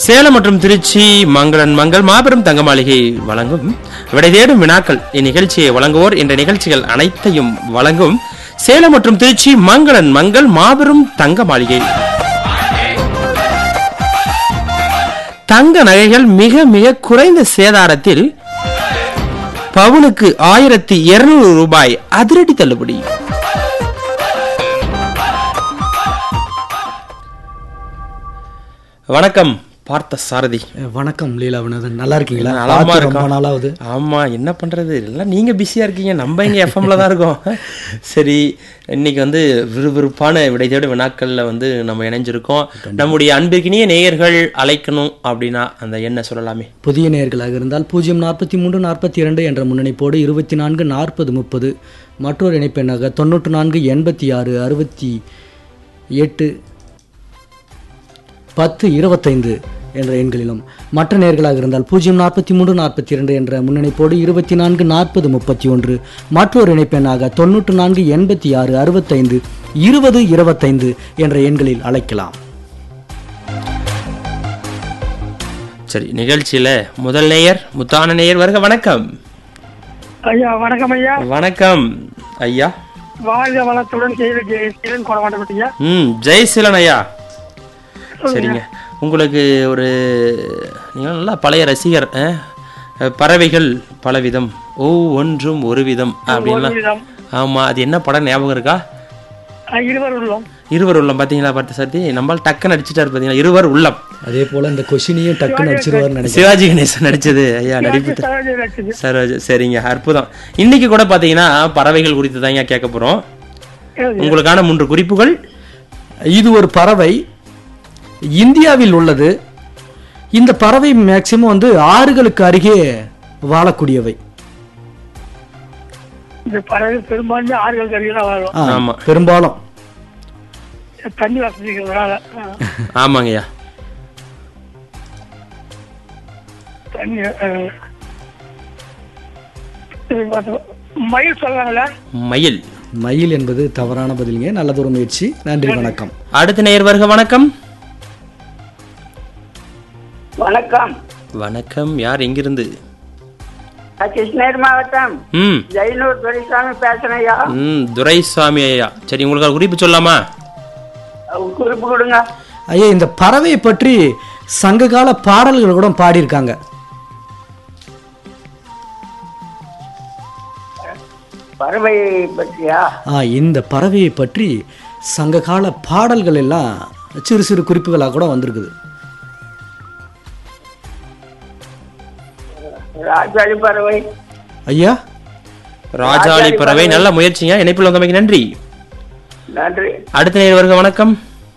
சேலம் மற்றும் திருச்சி மங்களன் மங்கள் மாபெரும் தங்க மாளிகை வழங்கும் விடை தேடும் வினாக்கள் இந்நிகழ்ச்சியை வழங்குவோர் என்ற நிகழ்ச்சிகள் அனைத்தையும் வழங்கும் சேலம் மற்றும் திருச்சி மங்களன் மங்கள் மாபெரும் தங்க மாளிகை தங்க நகைகள் மிக மிக குறைந்த சேதாரத்தில் பவுனுக்கு ஆயிரத்தி இருநூறு ரூபாய் அதிரடி தள்ளுபடி வணக்கம் பார்த்த சாரதி அஹ் வணக்கம் லீலா வினோதன் நல்லா இருக்கீங்களா நலமா பார்த்து ரொம்ப இருக்கோம். நாளாவது ஆமா என்ன பண்றது எல்லாம் நீங்க பிஸியா இருக்கீங்க நம்ம இங்க எஃப்எம்ல தான் இருக்கோம் சரி இன்னைக்கு வந்து விறுவிறுப்பான விடை தேடும் வினாக்கள்ல வந்து நம்ம இணைஞ்சிருக்கோம் நம்முடைய அன்பிற்கினிய நேயர்கள் அழைக்கணும் அப்படின்னா அந்த எண்ணை சொல்லலாமே புதிய நேயர்களாக இருந்தால் பூஜ்ஜியம் நாற்பத்தி மூன்று நாற்பத்தி இரண்டு என்ற முன்னணிப்போடு இருபத்தி நான்கு நாற்பது முப்பது மற்றொரு இணைப்பெண்ணாக தொண்ணூற்று நான்கு எண்பத்தி ஆறு அறுபத்தி எட்டு பத்து இருபத்தைந்து என்ற எண்களிலும் மற்ற நேர்களாக இருந்தால் பூஜ்ஜியம் நாற்பத்தி மூன்று நாற்பத்தி இரண்டு என்ற முன்னணிப்போடு இருபத்தி நான்கு நாற்பது முப்பத்தி ஒன்று மற்றொரு இணைப்பெண்ணாக தொண்ணூற்று நான்கு எண்பத்தி ஆறு அறுபத்தைந்து இருபது இருபத்தைந்து என்ற எண்களில் அழைக்கலாம் சரி நிகழ்ச்சியில முதல் நேயர் முத்தான நேயர் வருக வணக்கம் ஐயா வணக்கம் ஐயா வணக்கம் ஐயா வாழ்க வளத்துடன் செய்த ஜெயசீலன் கொட மாட்டேன் ம் ஜெயசீலன் ஐயா சரிங்க உங்களுக்கு ஒரு நீங்கள் நல்லா பழைய ரசிகர் அஹ்? பறவைகள் பலவிதம் ஒவ்வொன்றும் ஒரு விதம் அப்படின்லாம் விதம். ஆமா அது என்ன படம் ஞாபகம் இருக்கா இருவர் உள்ளோம் இருவர் உள்ளம் பார்த்தீங்களா பார்த்து சத்தி நம்மால் டக்குன்னு அடிச்சிட்டாரு பார்த்தீங்களா இருவர் உள்ளம் அதே போல இந்த கொஷினையும் டக்குன்னு அடிச்சிருவாருன்னு நினைக்கிறேன் சிவாஜி கணேசன் நடிச்சது ஐயா நடிப்பு தி- சரோஜா நடிச்சது. சரோஜ் சரிங்க அற்புதம் இன்னைக்கு கூட பார்த்தீங்கன்னா பறவைகள் குறித்து தாங்க கேட்க போறோம் எழுது. உங்களுக்கான மூன்று குறிப்புகள் இது ஒரு பறவை இந்தியாவில் உள்ளது இந்த பறவை மேக்சிமம் வந்து ஆறுகளுக்கு அருகே வாழக்கூடியவை இந்த பறவை பெரும்பான்மை ஆறுகள் கருவியில் வாழும் ஆ, ஆமா. பெரும்பாலும் தண்ணி வசதி இருக்கிறதுனால ஆ, ஆமாங்க ஐயா தண்ணி ஆ. இது பார்த்தோம். மயில் சொல்றாங்கல்ல மயில் மயில் என்பது தவறான பதிலுங்க நல்லதொரு முயற்சி நன்றி வணக்கம் அடுத்த நேயர் வருக வணக்கம் வணக்கம் வணக்கம் யார் எங்கிருந்து நான் கிருஷ்ணகிரி மாவட்டம் ம் ஜெயனூர் துரைசாமி பேசுறேன் ஐயா ம் துரைசாமி ஐயா சரி உங்களுக்கு ஒரு குறிப்பு சொல்லலாமா உங்க குறிப்பு கொடுங்க ஐயா இந்த பறவையை பற்றி சங்ககால பாடல்கள் கூட பாடியிருக்காங்க பறவை பற்றியா ஆ இந்த பறவையை பற்றி சங்ககால பாடல்கள் எல்லாம் சிறு சிறு குறிப்புகளாக கூட வந்திருக்குது ராஜாளி பறவை ஐயா ராஜாளி பறவை நல்ல முயற்சிங்க இணைப்பில் வந்தமைக்கு நன்றி நன்றி அடுத்த நேயர் வருக வணக்கம்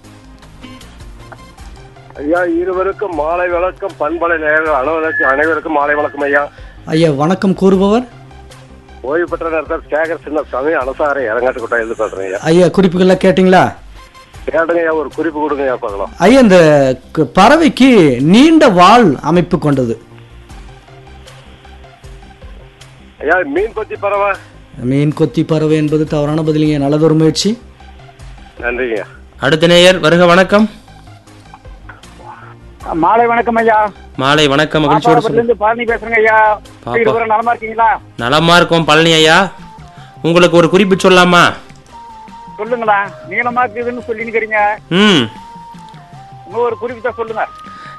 ஐயா இருவருக்கும் மாலை வணக்கம் பண்பலை நேயர்கள் அனைவருக்கும் அனைவருக்கும் மாலை வணக்கம் ஐயா ஐயா வணக்கம் கூறுபவர் ஓய்வு பெற்ற நேரத்தில் சேகர் சின்னசாமி அனசாரை இறங்காட்டு கொட்டா எழுதி பேசுறேன் ஐயா ஐயா குறிப்புகள்லாம் கேட்டிங்களா கேட்டுங்க ஐயா ஒரு குறிப்பு கொடுங்க ஐயா பார்க்கலாம் ஐயா இந்த க- பறவைக்கு நீண்ட வால் அமைப்பு கொண்டது ஐயா மீன் கொத்தி பறவை மீன் கொத்தி பறவை என்பது தவறான பதிலுங்க நல்லதொரு முயற்சி நன்றிங்க அடுத்த நேயர் வருக வணக்கம் மாலை வணக்கம் ஐயா மாலை வணக்கம் மகிழ்ச்சியோடு சொல்லு இருந்து பழனி பேசுறேங்க ஐயா பாப்பா. இருவரும் நலமா இருக்கீங்களா நலமா இருக்கோம் பழனி ஐயா உங்களுக்கு ஒரு குறிப்பு சொல்லலாமா சொல்லுங்களா நீளமா இருக்குதுன்னு சொல்லினுக்கிறீங்க ம் இன்னும் ஒரு குறிப்பிட்ட சொல்லுங்க